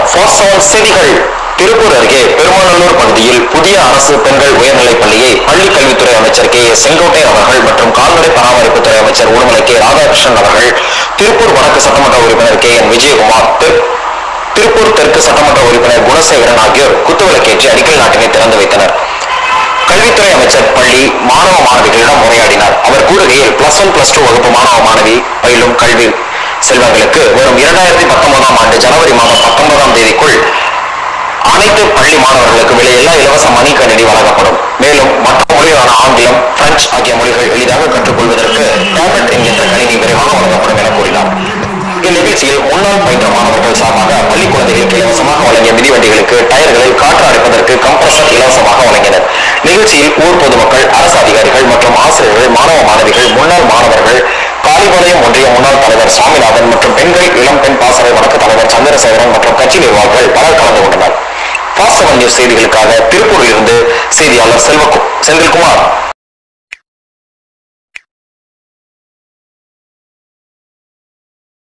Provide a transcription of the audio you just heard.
வாசவன் செய்திகள் திருப்பூர் அருகே பெருமாநல்லூர் பகுதியில் புதிய அரசு பெண்கள் உயர்நிலைப் பள்ளியை பள்ளி கல்வித்துறை அமைச்சர் கே எஸ் செங்கோட்டையன் அவர்கள் மற்றும் கால்நடை பராமரிப்புத்துறை அமைச்சர் உடுமலை கே ராதாகிருஷ்ணன் அவர்கள் திருப்பூர் வடக்கு சட்டமன்ற உறுப்பினர் கே என் விஜயகுமார் திரு- திருப்பூர் தெற்கு சட்டமன்ற உறுப்பினர் குணசேகரன் ஆகியோர் குத்துவிளக்கேற்றி அடிக்கல் நாட்டினை திறந்து வைத்தனர் கல்வித்துறை அமைச்சர் பள்ளி மாணவ மாணவிகளிடம் உரையாடினார் அவர் கூறுகையில் பிளஸ் ஒன் பிளஸ் டூ வகுப்பு மாணவ மாணவி பயிலும் கல்வி செல்வங்களுக்கு வரும் இரண்டாயிரத்தி பத்தொன்பதாம் ஆண்டு ஜனவரி மாதம் பத்தொன்பதாம் தேதிக்குள் அனைத்து பள்ளி மாணவர்களுக்கு விலையில்லா இலவச மணிக்கணினி வழங்கப்படும் மேலும் மற்ற மொழிகளான ஆங்கிலம் பிரெஞ்சு ஆகிய மொழிகள் எளிதாக கற்றுக்கொள்வதற்கு டேப்லெட் என்கின்ற கணினி விரைவாக வழங்கப்படும் என கூறினார் இந்நிகழ்ச்சியில் முன்னாள் பயின்ற மாணவர்கள் சார்பாக பள்ளி குழந்தைகளுக்கு இலவசமாக வழங்கிய மிதிவண்டிகளுக்கு டயர்களில் காற்று அடைப்பதற்கு கம்ப்ரஸர் இலவசமாக வழங்கினர் நிகழ்ச்சியில் ஊர் பொதுமக்கள் அரசு அதிகாரிகள் மற்றும் ஆசிரியர்கள் மாணவ மாணவிகள் முன்னாள் மாணவர்கள் காளிபாளையம் ஒன்றிய முன்னாள் தலைவர் சுவாமிநாதன் மற்றும் பெண்கள் இளம் பெண் பாசறை வடக்கு தலைவர் சந்திரசேகரன் மற்றும் கட்சி நிர்வாகிகள் பலர் கலந்து கொண்டனர் பாஸ்டவன் நியூஸ் செய்திகளுக்காக திருப்பூரில் இருந்து செய்தியாளர் செல்வ செந்தில்குமார்